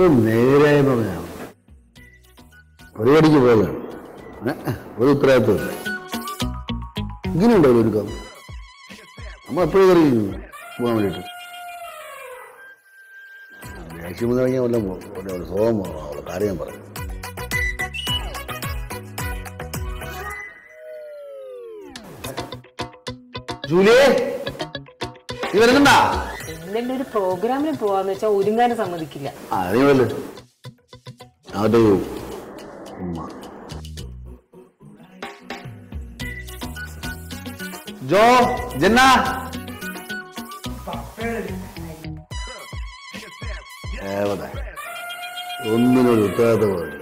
എത്ര നേരായി പറഞ്ഞാണ് പരിപാടിക്ക് പോയതാണ് ഏ, ഒരു ഉത്തരവാദിത്വമില്ല ഇങ്ങനെയുണ്ടോ ഒരു കാര്യം നമ്മൾ എപ്പോഴും കയറി പോകാൻ വേണ്ടിയിട്ട് ദേഷ്യം വന്നു കഴിഞ്ഞാൽ വല്ല വല്ല സ്വഭാവം വേണം. അവളെ കാര്യം ഞാൻ പറയും ജൂലിയേ നീ വരുന്നുണ്ടാ എന്തെങ്കിലും ഒരു പ്രോഗ്രാമിന് പോവാന്ന് വെച്ചാൽ ഒരുങ്ങാനും സമ്മതിക്കില്ല ആ നീ വല്ലേ അത് ഉമ്മ ജോ ജന്ന എവിടെ ഒന്നിനൊരു ഉത്തരവാദിത്തം